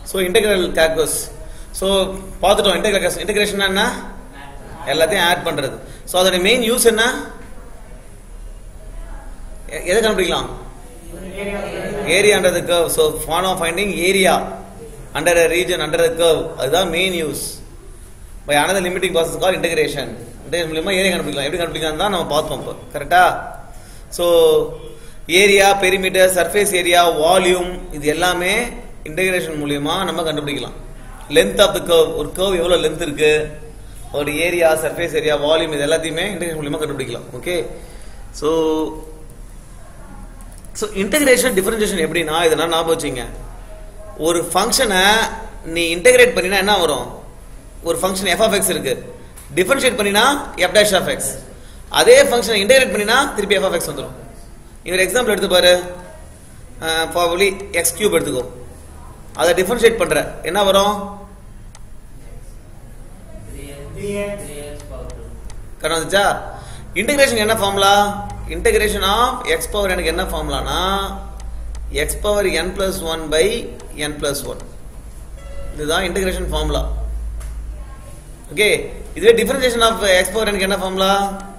So integral calculus so பார்த்துட்டோம் integral integration என்ன எல்லாத்தையும் ஆட் பண்றது ஸோ அதோட மெயின் யூஸ் என்ன எ- எதை கண்டுபிடிக்கலாம் area under the curve so fun of finding area under a region under the curve அதுதான் main use by another limiting process call integration integration மூலியமா ஏரியா கண்டுபிடிக்கலாம் எப்படி கண்டுபிடிக்கலாம் தான் நம்ம பார்த்தோம் இப்போ கரெக்டா so area perimeter surface area volume இது எல்லாமே இன்டெகிரேஷன் மூலியமா நம்ம கண்டுபிடிக்கலாம் லென்த் ஆஃப் த கர்வ் ஒரு கர்வ் எவ்வளோ லென்த் இருக்கு ஒரு ஏரியா சர்ஃபேஸ் ஏரியா வால்யூம் இது எல்லாத்தையுமே இன்டெகிரேஷன் மூலியமா கண்டுபிடிக்கலாம் okay so so integration differentiation எப்படின்னா இதெல்லாம் ஞாபகம் வச்சுங்க ஒரு ஃபங்க்ஷனை நீ இன்டகிரேட் பண்ணினா என்ன வரும் ஒரு ஃபங்க்ஷன் எஃப் ஆஃப் எக்ஸ் இருக்கு டிஃபரன்ஷியேட் பண்ணினா எஃப் டேஷ் ஆஃப் எக்ஸ் அதே ஃபங்க்ஷனை இன்டகிரேட் பண்ணினா திருப்பி எஃப் ஆஃப் எக்ஸ் வந்துடும் இவர் எக்ஸாம்பிள் எடுத்து பாரு ப்ராபப்ளி எக்ஸ் கியூப் எடுத்துக்கோ அதை டிஃபரன்ஷியேட் பண்ற என்ன வரும் கரெக்ட் வந்துச்சா இன்டகிரேஷன் என்ன formula integration of x power எனக்கு என்ன ஃபார்முலானா x power n plus one by n plus one இதுதான் இன்டகிரேஷன் ஃபார்முலா ஓகே இதுவே டிஃபரன்ஷியேஷன் ஆஃப் எக்ஸ் பவர் எனக்கு என்ன formula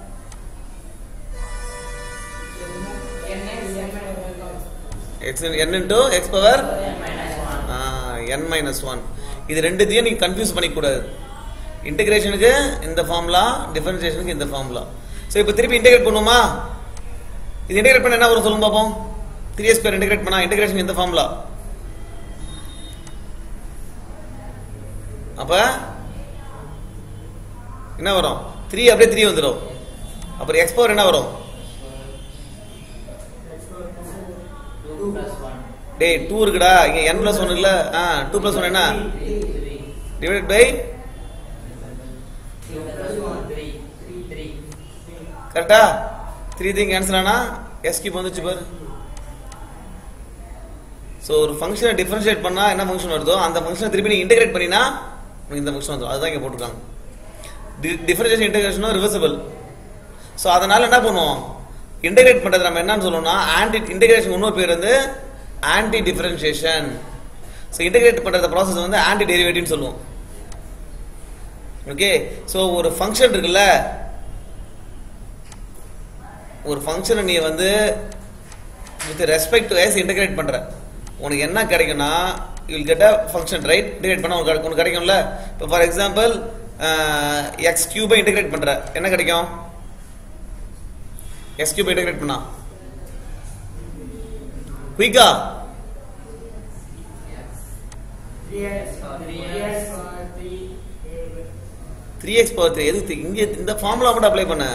x n into x power n minus one இது ரெண்டுத்தையும் நீங்க கன்ஃபியூஸ் பண்ணிக்கூடாது இன்டகிரேஷனுக்கு இந்த ஃபார்முலா டிஃபரன்சியேஷனுக்கு இந்த ஃபார்முலா ஸோ இப்போ திருப்பி இன்டகிரேட் பண்ணுவோமா இது இன்டகிரேட் பண்ண என்ன வரும் சொல்லுங்க பார்ப்போம் த்ரீ ஸ்கொயர் இன்டகிரேட் பண்ணா இன்டகிரேஷன் இந்த ஃபார்முலா அப்ப என்ன வரும் த்ரீ அப்படியே த்ரீ வந்துடும் அப்புறம் எக்ஸ் பவர் என்ன வரும் டேய் டூ இருக்குடா இங்க n பிளஸ் ஒன் இல்ல ஆ டூ பிளஸ் ஒன் என்ன டிவைட் பை கரெக்டா த்ரீ திங் கேன்சல் ஆனா எஸ் கியூப் வந்துச்சு பாரு ஸோ ஒரு ஃபங்க்ஷனை டிஃபரன்ஷியேட் பண்ணா என்ன ஃபங்க்ஷன் வருதோ அந்த ஃபங்க்ஷனை திருப்பி நீ இன்டகிரேட் பண்ணினா உனக்கு இந்த ஃபங்க்ஷன் வந்துடும் அதுதான் இங்க போட்டிருக்காங்க டிஃபரன்ஷியேஷன் இன்டகிரேஷனும் ரிவர்சபிள் ஸோ அதனால என்ன பண்ணுவோம் இன்டகிரேட் பண்றது நம்ம என்னன்னு சொல்லுவோம்னா ஆன்டி இன்டகிரேஷன் இன்னொரு பேர் வந்து ஆன்டி டிஃபரன்ஷியேஷன் ஸோ இன்டகிரேட் பண்ற ப்ராசஸ் வந்து ஆன்டி டெரிவேட்டிவ்னு சொல்லுவோம் ஓகே ஸோ ஒரு ஃபங்க்ஷன் இருக்குல்ல ஒரு ஃபங்க்ஷனை நீ வந்து with respect to x integrate பண்ற உனக்கு என்ன கிடைக்கும்னா you will get a function right integrate பண்ண உனக்கு கிடைக்கும். உனக்கு கிடைக்கும்ல இப்போ ஃபார் எக்ஸாம்பிள் எக்ஸ் கியூபை இன்டகிரேட் பண்ற என்ன கிடைக்கும் எக்ஸ் கியூப் இன்டகிரேட் பண்ணா குயிக்கா த்ரீ எக்ஸ் பவர் த்ரீ எதுக்கு இங்க இந்த ஃபார்முலா மட்டும் அப்ளை பண்ண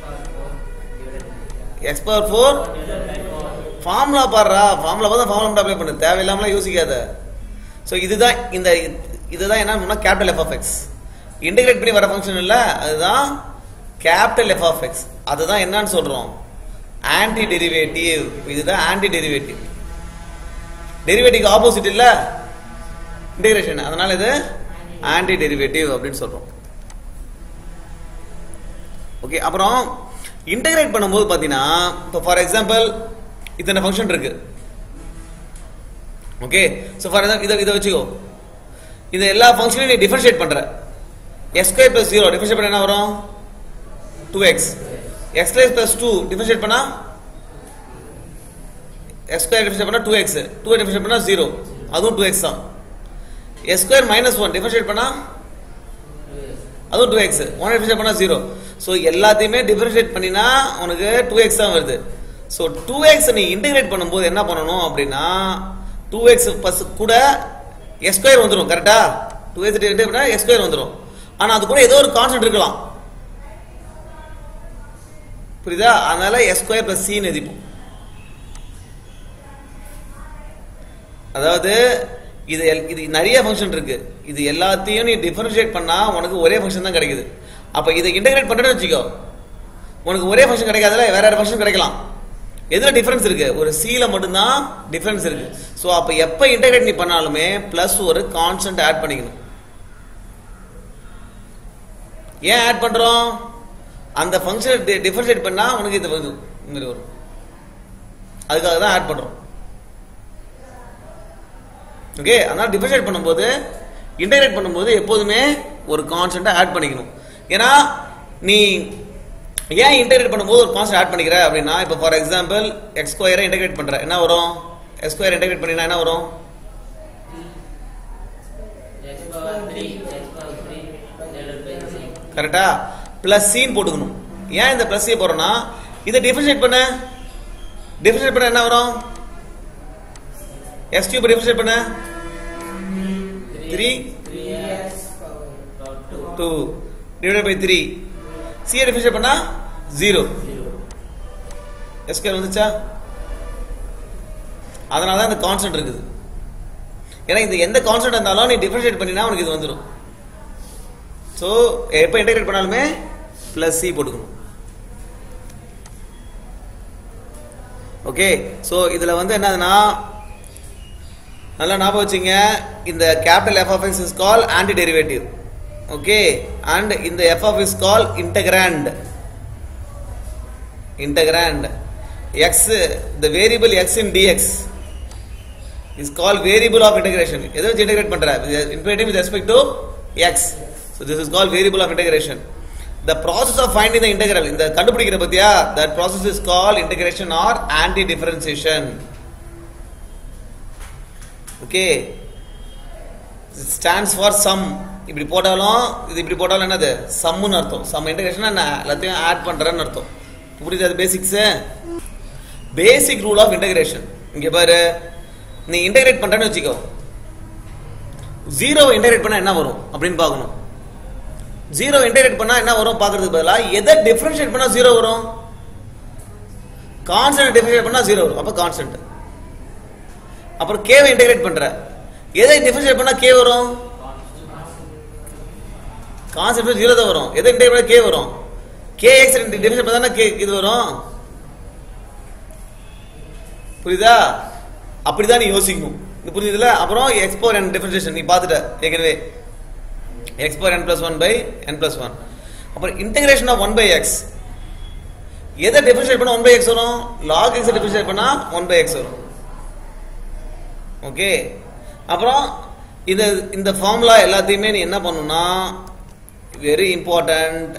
எக்ஸ் பவர் ஃபோர் ஃபார்முலா பாடுறா ஃபார்முலா பார்த்தா ஃபார்முலா மட்டும் அப்ளை பண்ணு தேவையில்லாமலாம் யோசிக்காத ஸோ இதுதான் இந்த இதுதான் என்ன capital f of x integrate பண்ணி வர ஃபங்க்ஷன் இல்ல அதுதான் கேபிட்டல் எஃப் ஆஃப் எக்ஸ் அதுதான் என்னன்னு சொல்றோம் ஆன்டி டெரிவேட்டிவ் இதுதான் ஆன்டி டெரிவேட்டிவ் டெரிவேட்டிவ் ஆப்போசிட் இல்ல இன்டகிரேஷன் அதனால இது ஆன்டி டெரிவேட்டிவ் அப்படின்னு சொல்றோம் ஓகே அப்புறம் இன்டகிரேட் பண்ணும்போது பாத்தீங்கன்னா இப்போ ஃபார் எக்ஸாம்பிள் இத்தனை ஃபங்க்ஷன் இருக்கு ஓகே ஸோ ஃபார் எக்ஸாம்பிள் இதை இதை வச்சுக்கோ இந்த எல்லா ஃபங்க்ஷனையும் நீ டிஃபரன்ஷியேட் பண்ற x square plus zero differentiate பண்ண என்ன வரும் two x x square plus two differentiate பண்ணா எக்ஸ் ஸ்கொயர் டிஃபரன்ஷியேட் பண்ணா டூ எக்ஸ் டூ டிஃபரன்ஷியேட் பண்ணா ஜீரோ அதுவும் டூ எக்ஸ் தான் x square minus one differentiate பண்ணா அதுவும் டூ எக்ஸ் ஒன் டிஃபரன்ஷியேட் பண்ணா ஜீரோ ஸோ எல்லாத்தையுமே டிஃபரன்ஷியேட் பண்ணினா உனக்கு டூ எக்ஸ் தான் வருது ஸோ டூ எக்ஸ் நீ இன்டிகிரேட் பண்ணும்போது என்ன பண்ணணும் அப்படின்னா டூ எக்ஸ் பஸ் கூட எக்ஸ் ஸ்கொயர் வந்துடும் கரெக்டா டூ எக்ஸ் டிவைட் பண்ணா எக்ஸ் ஸ்கொயர் வந்துடும் ஆனா அது கூட ஏதோ ஒரு கான்ஸ்டன்ட் இருக்கலாம் புரியுதா அதனால எக்ஸ் ஸ்கொயர் பிளஸ் சின்னு எதிப்போம் அதாவது இது எல்- இது நிறைய ஃபங்க்ஷன் இருக்கு இது எல்லாத்தையும் நீ டிஃபரன்ஷியேட் பண்ணா உனக்கு ஒரே ஃபங்க்ஷன் தான் கிடைக்குது அப்ப இதை இன்டகிரேட் பண்றேன்னு வச்சுக்கோ உனக்கு ஒரே ஃபங்க்ஷன் கிடைக்காதுல வேற வேற ஃபங்க்ஷன் கிடைக்கலாம் எதுல டிஃபரன்ஸ் இருக்கு ஒரு சில மட்டும்தான் டிஃபரன்ஸ் இருக்கு சோ அப்ப எப்ப இன்டகிரேட் நீ பண்ணாலுமே பிளஸ் ஒரு கான்ஸ்டன்ட் ஆட் பண்ணிக்கணும் ஏன் ஆட் பண்றோம் அந்த ஃபங்க்ஷன் டிஃபரன்ஷியேட் பண்ணா உனக்கு இது வருது இந்த மாதிரி வரும் அதுக்காக தான் ஆட் பண்றோம் ஓகே அதனால டிஃபரன்ஷியேட் பண்ணும்போது இன்டகிரேட் பண்ணும்போது எப்போதுமே ஒரு கான்ஸ்டன்ட்டை ஆட் பண்ணிக்கணும் ஏன்னா நீ ஏன் இன்டகிரேட் பண்ணும்போது ஒரு கான்ஸ்டன்ட் ஆட் பண்ணிக்கிற அப்படின்னா இப்போ ஃபார் எக்ஸாம்பிள் எக்ஸ் ஸ்கொயரை இன்டகிரேட் பண்ற என்ன வரும் எக்ஸ் ஸ்கொயர் இன்டகிரேட் பண்ணினா என்ன வரும் x power 3 x power 3 divided by 3 கரெக்டா பிளஸ் சீன் போட்டுக்கணும் ஏன் இந்த பிளஸ் சி போறோம்னா இதை டிஃபரன்ஷியேட் பண்ண டிஃபரன்ஷியேட் பண்ண என்ன வரும் எக்ஸ் கியூப் டிஃபரன்ஷியேட் பண்ண three 3x power 2 two divide by three சியை டிஃபரன்ஷியேட் பண்ணா ஜீரோ 0 எஸ்கேர் வந்துச்சா அதனால தான் இந்த கான்ஸ்டன்ட் இருக்குது ஏன்னா இந்த எந்த கான்ஸ்டன்ட் இருந்தாலும் நீ டிஃபரன்ஷியேட் பண்ணினா உனக்கு இது வந்துடும் ஸோ எப்போ இன்டகிரேட் பண்ணாலுமே பிளஸ் சி போட்டுக்கணும் ஓகே ஸோ இதில் வந்து என்னதுன்னா நல்லா ஞாபகம் வச்சுங்க இந்த capital f of x is call anti derivative okay and இந்த f of is call integrand integrand x the variable x in dx is called variable of integration எதை வச்சு integrate பண்ற integrating with respect to x so this is called variable of integration the process of finding the integral இந்த கண்டுபிடிக்கிற பத்தியா that process is called integration or anti differentiation okay it stands for sum இப்படி போட்டாலும் இது இப்படி போட்டாலும் என்னது சம்முன்னு அர்த்தம் சம் இன்டகிரேஷன் என்ன எல்லாத்தையும் ஆட் பண்றேன்னு அர்த்தம் புரியுது அது basics basic rule of integration இங்க பாரு நீ இன்டகிரேட் பண்றேன்னு வச்சுக்கோ ஜீரோவை இன்டகிரேட் பண்ணா என்ன வரும் அப்படின்னு பார்க்கணும் ஜீரோ இன்டகிரேட் பண்ணா என்ன வரும் பார்க்கறதுக்கு பதிலா எதை டிஃபரன்ஷியேட் பண்ணா ஜீரோ வரும் கான்ஸ்டன்ட் டிஃபரன்ஷியேட் பண்ணா ஜீரோ வரும் அப்ப கான்ஸ்டன்ட் அப்புறம் கேவை இன்டகிரேட் பண்ற எதை டிஃபரன்ஷியேட் பண்ணா கே வரும் கான்ஸ்டன்ட் ஜீரோ தான் வரும் எதை இன்டகிரேட் பண்ணா கே வரும் கே எக்ஸ் டிஃபரன்ஷியேட் பண்ணா கே இது வரும் புரியுதா அப்படிதான் நீ யோசிக்கணும் இது புரியுதுல அப்புறம் எக்ஸ் பவர் என் டிஃபரன்ஷியேஷன் நீ பார்த்துட்ட ஏற்கனவே x power n plus one by n plus one அப்புறம் integration of one by x எதை டிஃபரன்ஷியேட் பண்ணா ஒன் பை எக்ஸ் வரும் லாக் எக்ஸ் டிஃபரன்ஷியேட் பண்ணா ஒன் பை எக்ஸ் வரும் ஓகே அப்புறம் இந்த இந்த ஃபார்முலா எல்லாத்தையுமே நீ என்ன பண்ணணும்னா வெரி இம்பார்ட்டன்ட்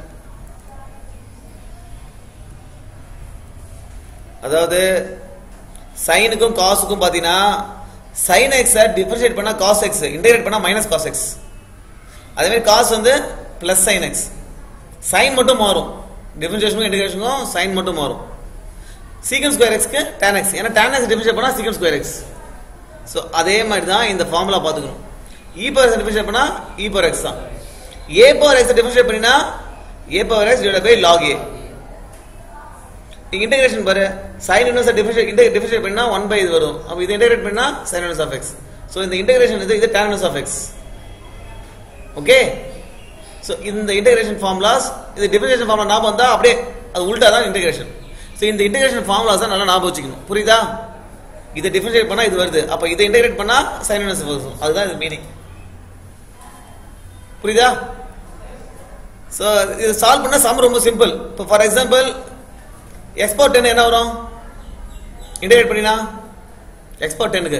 அதாவது சைனுக்கும் காசுக்கும் பார்த்தீங்கன்னா சைன் எக்ஸை டிஃபரன்ஷியேட் பண்ணால் காஸ் எக்ஸ் இன்டகிரேட் பண்ணால் மைனஸ் காஸ் எக்ஸ் அதேமாதிரி காசு வந்து ப்ளஸ் சைன் எக்ஸ் சைன் மட்டும் மாறும் டிஃபரன்ஷியேஷனுக்கும் இன்டகிரேஷனுக்கும் சைன் மட்டும் மாறும் சீக்கன் ஸ்கொயர் எக்ஸ்க்கு டேன் எக்ஸ் ஏன்னா டேன் எக்ஸ் டிஃபரன்ஷியேட் பண்ணால் சீக்கன் ஸ்கொயர் எக்ஸ் ஸோ அதே மாதிரி தான் இந்த ஃபார்முலா பார்த்துக்கணும் இ பவர் எக்ஸ் டிஃபரன்ஷியேட் பண்ணால் இ பவர் எக்ஸ் தான் ஏ பவர் எக்ஸ் டிஃபரன்ஷியேட் பண்ணினா a power x divide by log a integration பாரு சைன் இன்வர்ஸ் டிஃபரன்ஷியேட் டிஃபரன்ஷியேட் பண்ணா 1 பை இது வரும் அப்ப இது இன்டகிரேட் பண்ணா sin inverse of x so இந்த இன்டகிரேஷன் இது இது tan inverse of x okay so இந்த இன்டகிரேஷன் ஃபார்முலாஸ் இது டிஃபரன்ஷியேஷன் ஃபார்முலா ஞாபகம் வந்தா அப்படியே அது உல்டா தான் இன்டகிரேஷன் சோ இந்த இன்டகிரேஷன் ஃபார்முலாஸ் தான் நல்லா ஞாபகம் வச்சுக்கணும் புரியுதா இதை டிஃபரன்ஷியேட் பண்ணா இது வருது அப்ப இதை இன்டகிரேட் பண்ணா sin இன்வர்ஸ் வரும் அதுதான் இது மீனிங் புரியுதா சோ இது சால்வ் பண்ண சம் ரொம்ப சிம்பிள் இப்போ ஃபார் எக்ஸாம்பிள் எக்ஸ்போர்ட் டென் என்ன வரும் இன்டகிரேட் பண்ணினா எக்ஸ்போர்ட் டென்னுக்கு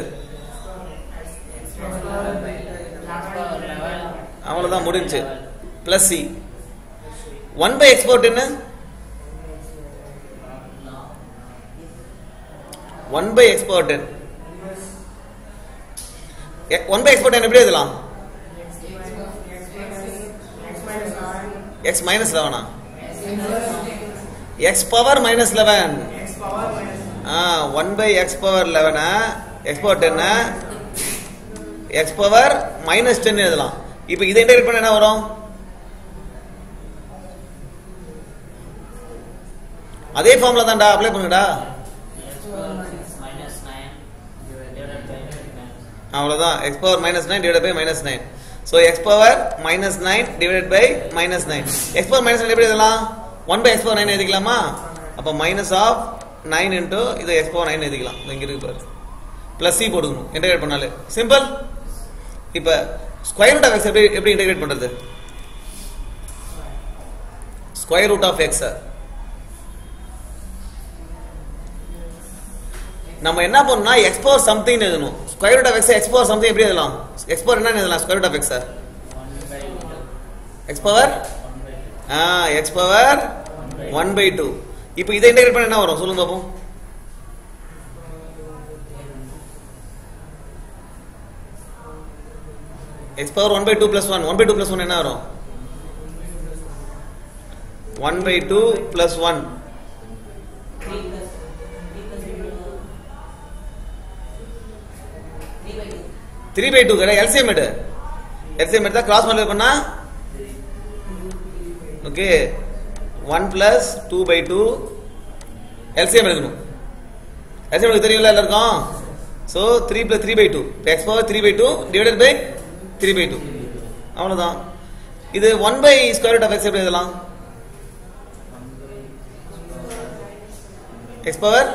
அவ்வளோதான் முடிஞ்சு plus C one by x power என்ன one by x power ten one by x power ten எப்படி எழுதலாம் எக்ஸ் மைனஸ் லெவனா x power minus eleven one by x power லெவனா எக்ஸ் பவர் டென்னு எக்ஸ் பவர் மைனஸ் டென் எழுதலாம் இப்போ இதை இன்டெகிரேட் பண்ண என்ன வரும் அதே ஃபார்ம்ல தான்டா அப்ளை பண்ணுடா minus 9 divided by 9 அவ்வளவுதான் x power minus nine divide by minus nine so x power minus nine divide by minus nine x power minus nine எப்படி எழுதலாம் one by x power nine எழுதிக்கலாமா அப்போ மைனஸ் ஆஃப் நைன் இன்ட்டு இது x power nine எழுதிக்கலாம் இது இங்க இருக்கு பாரு பிளஸ் சி போட்டுக்கணும் இன்டெகிரேட் பண்ணாலே சிம்பிள் இப்போ ஸ்கொயர் ரூட் ஆஃப் எக்ஸ் எப்படி எப்படி இன்டெகிரேட் பண்றது ஸ்கொயர் ரூட் ஆஃப் எக்ஸ் நம்ம என்ன பண்ணணும்னா எக்ஸ்போர் சம்திங் எழுதணும் square root of x x power something எப்படி எழுதலாம் எக்ஸ்போர் என்ன எழுதலாம் square root of x x power ஆ x power one by two இப்போ இதை இன்டெகிரேட் பண்ண என்ன வரும் சொல்லுங்க பாப்போம் x power one by two plus one one by two plus one என்ன வரும் one by two plus one Three plus three plus three by two. Three by two கிடையாது எல்சிஎம் எடு எல்சிஎம் எடுத்தா கிராஸ் மல்டிப்ளை பண்ணா okay one plus two by two LCM எடுக்கணும் LCM எடுக்க தெரியும்ல எல்லாருக்கும் so three plus three by two x power three by two divided by three by two அவ்வளோதான் இது one by square root of x எப்படி எழுதலாம் x power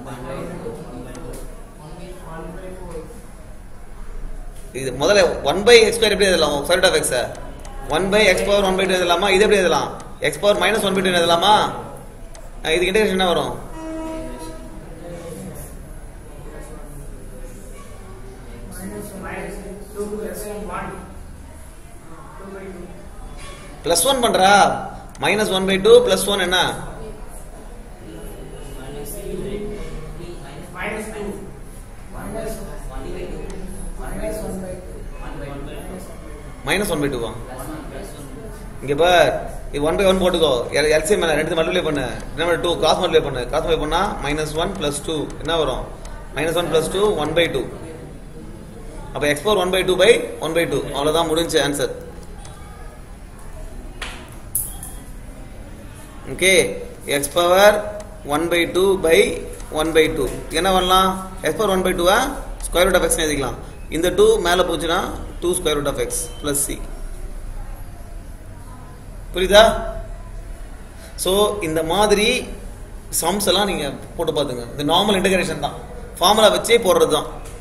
இது முதல்ல ஒன் பை எக்ஸ் ஸ்கொயர் எப்படி எழுதலாம் square root of x one by x power one by two எழுதலாமா இது எப்படி எழுதலாம் x power minus one by two எழுதலாமா அஹ் இதுக்கு இன்டெகிரேஷன் என்ன வரும் பிளஸ் ஒன் பண்றா minus one by two plus one என்ன Minus two. Minus one by two. Minus one by two. One by two. Minus one by டூவா Plus one plus one. இங்க பார் இது ஒன் பை ஒன் போட்டுக்கோ LCM மேல ரெண்டு multiply பண்ணு என்ன டூ கிராஸ் மல்டிப்ளை பண்ணு கிராஸ் மல்டிப்ளை பண்ணா மைனஸ் ஒன் பிளஸ் டூ என்ன வரும் minus one plus two one by two அப்ப x power one by two by one by two அவ்வளவுதான் முடிஞ்சு answer okay x power one by two by one by two என்ன பண்ணலாம் X power one by டூவா square root of x எழுதிக்கலாம் இந்த two மேலே போச்சுன்னா two square root of x plus C புரியுதா ஸோ இந்த மாதிரி சம்ஸ் எல்லாம் நீங்க போட்டு பார்த்துங்க இந்த நார்மல் இன்டகிரேஷன் தான் ஃபார்முலா வச்சே போடுறது தான்